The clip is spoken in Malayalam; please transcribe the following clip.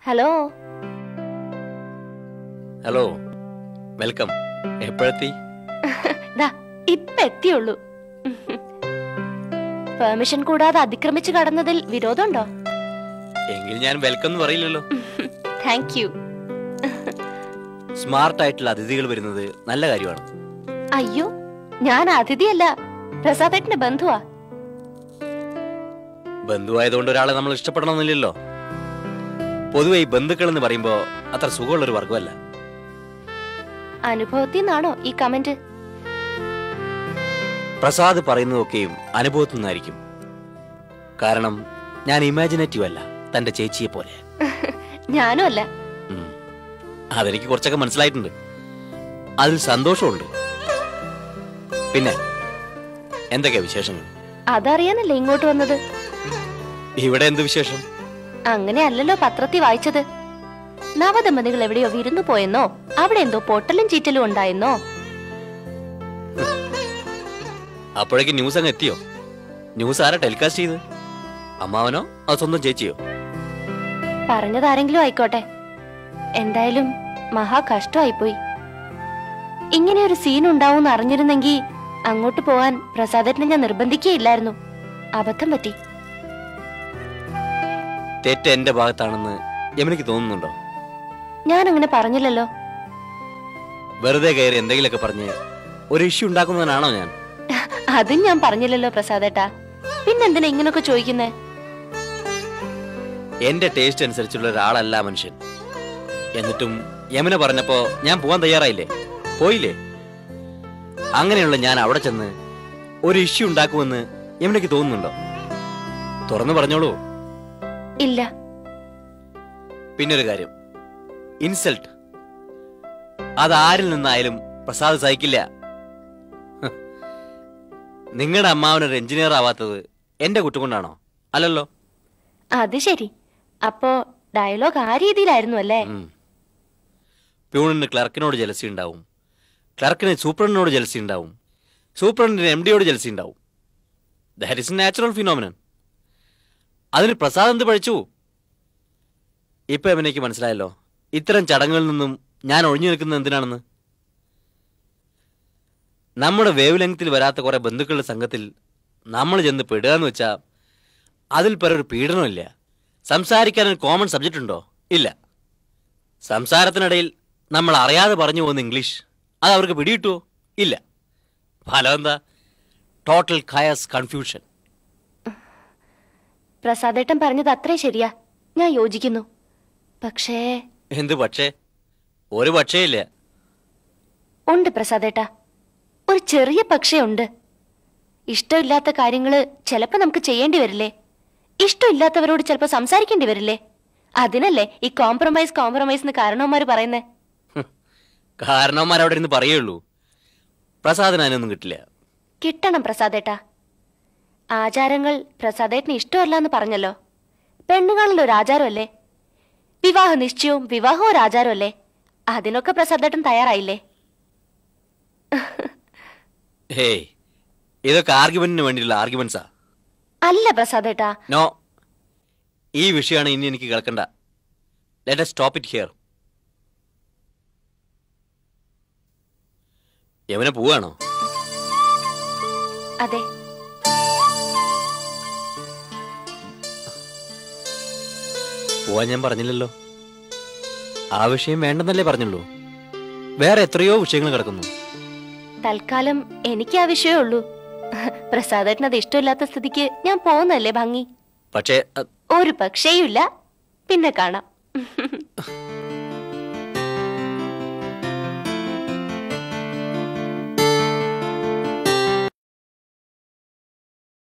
ഹലോ ഹലോ വെൽക്കം എപ്പോഴെത്തി ദാ ഇപ്പൊ എത്തിയുള്ളൂ പെർമിഷൻ കൂടാതെ അതിക്രമിച്ചു കടന്നതിൽ വിരോധമുണ്ടോ എങ്കിൽ ഞാൻ വെൽക്കം എന്ന് പറയില്ലല്ലോ താങ്ക് യു സ്മാർട്ട് ആയിട്ടുള്ള അതിഥികൾ വരുന്നത് നല്ല കാര്യമാണ് അയ്യോ ഞാൻ അതിഥിയല്ല പ്രസാദേട്ടന്റെ ബന്ധുവാ ബന്ധുവായതുകൊണ്ട് ഒരാളെ നമ്മൾ ഇഷ്ടപ്പെടണമെന്നില്ലല്ലോ പൊതുവെ ഈ ബന്ധുക്കൾ എന്ന് പറയുമ്പോ അത്ര സുഖമുള്ള ഒരു വർഗമല്ല അനുഭവത്തിൽ നിന്നാണോ ഈ കമന്റ് പ്രസാദ് പറയുന്നതൊക്കെയും അനുഭവത്തിൽ നിന്നായിരിക്കും കാരണം ഞാൻ ഇമാജിനേറ്റീവ് അല്ല തന്റെ ചേച്ചിയെ പോലെ ഞാനും അല്ല ഉം. അതെനിക്ക് കുറച്ചൊക്കെ മനസ്സിലായിട്ടുണ്ട് അതിൽ സന്തോഷമുണ്ട് പിന്നെ എന്തൊക്കെയാ വിശേഷങ്ങൾ അതറിയാനല്ലേ ഇങ്ങോട്ട് വന്നത് ഇവിടെ എന്ത് വിശേഷം അങ്ങനെ അല്ലല്ലോ പത്രത്തിൽ വായിച്ചത് നവദമ്പതികൾ എവിടെയോ വിരുന്നു പോയെന്നോ അവിടെ എന്തോ പൊട്ടലും ചീറ്റലും ഉണ്ടായെന്നോ അപ്പോഴേക്ക് ന്യൂസ് അങ്ങ് എത്തിയോ ന്യൂസ് ആരാ ടെലികാസ്റ്റ് ചെയ്ത് അമ്മാവനോ അത് സ്വന്തം ചേച്ചിയോ പറഞ്ഞതാരെങ്കിലും ആയിക്കോട്ടെ എന്തായാലും മഹാ കഷ്ടമായിപ്പോയി ഇങ്ങനെ ഒരു സീൻ ഉണ്ടാവും അറിഞ്ഞിരുന്നെങ്കിൽ അങ്ങോട്ട് പോവാൻ പ്രസാദേട്ടനെ ഞാൻ നിർബന്ധിക്കുകയില്ലായിരുന്നു അബദ്ധം പറ്റി തെറ്റ് എന്റെ ഭാഗത്താണെന്ന് യമുനയ്ക്ക് തോന്നുന്നുണ്ടോ ഞാൻ അങ്ങനെ പറഞ്ഞില്ലല്ലോ വെറുതെ കയറി എന്തെങ്കിലുമൊക്കെ പറഞ്ഞ് ഒരു ഇഷ്യൂ ഉണ്ടാക്കുന്നവനാണോ ഞാൻ അതും ഞാൻ പറഞ്ഞില്ലല്ലോ പ്രസാദേട്ടാ പിന്നെന്തിനാ ഇങ്ങനൊക്കെ ചോദിക്കുന്നേ എന്റെ ടേസ്റ്റ് അനുസരിച്ചുള്ള ഒരാളല്ല ആ മനുഷ്യൻ എന്നിട്ടും യമുന പറഞ്ഞപ്പോ ഞാൻ പോവാൻ തയ്യാറായില്ലേ പോയില്ലേ അങ്ങനെയുള്ള ഞാൻ അവിടെ ചെന്ന് ഒരു ഇഷ്യൂ ഉണ്ടാക്കുമെന്ന് യമുനയ്ക്ക് തോന്നുന്നുണ്ടോ തുറന്നു പറഞ്ഞോളൂ ഇല്ല പിന്നൊരു കാര്യം ഇൻസൾട്ട് അത് ആരിൽ നിന്നായാലും പ്രസാദ് സഹിക്കില്ല ഹ്. നിങ്ങളുടെ അമ്മാവനൊരു എഞ്ചിനീയർ ആവാത്തത് എന്റെ കുറ്റം കൊണ്ടാണോ അല്ലല്ലോ അത് ശരി അപ്പോ ഡയലോഗ് ആ രീതിയിലായിരുന്നു അല്ലേ ഉം. പ്യൂണിന് ക്ലർക്കിനോട് ജലസി ഉണ്ടാവും ക്ലർക്കിന് സൂപ്രണ്ടിനോട് ജലസി ഉണ്ടാവും സൂപ്രണ്ടിന് എം ഡിയോട് ജലസി ഉണ്ടാവും ദാറ്റ് ഇസ് നാച്ചുറൽ ഫിനോമിനൻ അതിന് പ്രസാദ് എന്ത് പഴിച്ചു ഇപ്പൊ എവനേക്ക് മനസ്സിലായല്ലോ ഇത്തരം ചടങ്ങുകളിൽ നിന്നും ഞാൻ ഒഴിഞ്ഞു നിൽക്കുന്നത് എന്തിനാണെന്ന് നമ്മുടെ വേവ് ലെങ്ത്തിൽ വരാത്ത കുറെ ബന്ധുക്കളുടെ സംഘത്തിൽ നമ്മൾ ചെന്ന് പെടുക എന്ന് വെച്ചാ അതിൽ പല ഒരു പീഡനമില്ല സംസാരിക്കാൻ ഒരു കോമൺ സബ്ജക്റ്റ് ഉണ്ടോ ഇല്ല സംസാരത്തിനിടയിൽ നമ്മൾ അറിയാതെ പറഞ്ഞു പോകുന്ന ഇംഗ്ലീഷ് അത് അവർക്ക് പിടികിട്ടുവോ ഇല്ല ഫലം എന്താ ടോട്ടൽ ഖയസ് കൺഫ്യൂഷൻ പ്രസാദേട്ടൻ പറഞ്ഞത് അത്രേ ശരിയാ ഞാൻ യോജിക്കുന്നു പക്ഷേ എന്ത് പക്ഷേ ഒരു പക്ഷേ ഇല്ല ഉണ്ട് പ്രസാദേട്ടാ ഒരു ചെറിയ പക്ഷേ ഉണ്ട് ഇഷ്ടമില്ലാത്ത കാര്യങ്ങള് ചിലപ്പോ നമുക്ക് ചെയ്യേണ്ടി വരില്ലേ ഇഷ്ടമില്ലാത്തവരോട് ചിലപ്പോ സംസാരിക്കേണ്ടി വരില്ലേ അതിനല്ലേ ഈ കോംപ്രമൈസ് കോംപ്രമൈസ് എന്ന് കാരണവന്മാര് പറയുന്നേ കാരണവന്മാർ അവിടെ ഇരുന്ന് പറയുള്ളൂ പ്രസാദന് അതിനൊന്നും കിട്ടില്ല കിട്ടണം പ്രസാദേട്ടാ ആചാരങ്ങൾ പ്രസാദേട്ടന് ഇഷ്ടമല്ല എന്ന് പറഞ്ഞല്ലോ പെണ്ണുകാണല്ലോ ഒരു ആചാരമല്ലേ വിവാഹ നിശ്ചയവും വിവാഹവും ഒരു ആചാരമല്ലേ അതിനൊക്കെ പ്രസാദേട്ടൻ തയ്യാറായില്ലേ ഹേയ് ഇതൊക്കെ ആർഗ്യുമെന്റിന് വേണ്ടിയുള്ള ആർഗ്യുമെന്റ്സാ അല്ല പ്രസാദേട്ടാ നോ ഈ വിഷയമാണ് ഇനി എനിക്ക് കേൾക്കണ്ട ലെറ്റ് സ്റ്റോപ്പ് ഇറ്റ് ഹിയർ യവനെ പോവാണോ അതെ പോവാൻ ഞാൻ പറഞ്ഞില്ലല്ലോ ആ വിഷയം വേണ്ടെന്നല്ലേ പറഞ്ഞുള്ളൂ വേറെ എത്രയോ വിഷയങ്ങൾ കിടക്കുന്നു തൽക്കാലം എനിക്ക് ആ വിഷയമേ ഉള്ളൂ പ്രസാദേട്ടന് അത് ഇഷ്ടമില്ലാത്ത സ്ഥിതിക്ക് ഞാൻ പോകുന്നല്ലേ ഭംഗി പക്ഷേ അ- ഒരു പക്ഷേയുമില്ല പിന്നെ കാണാം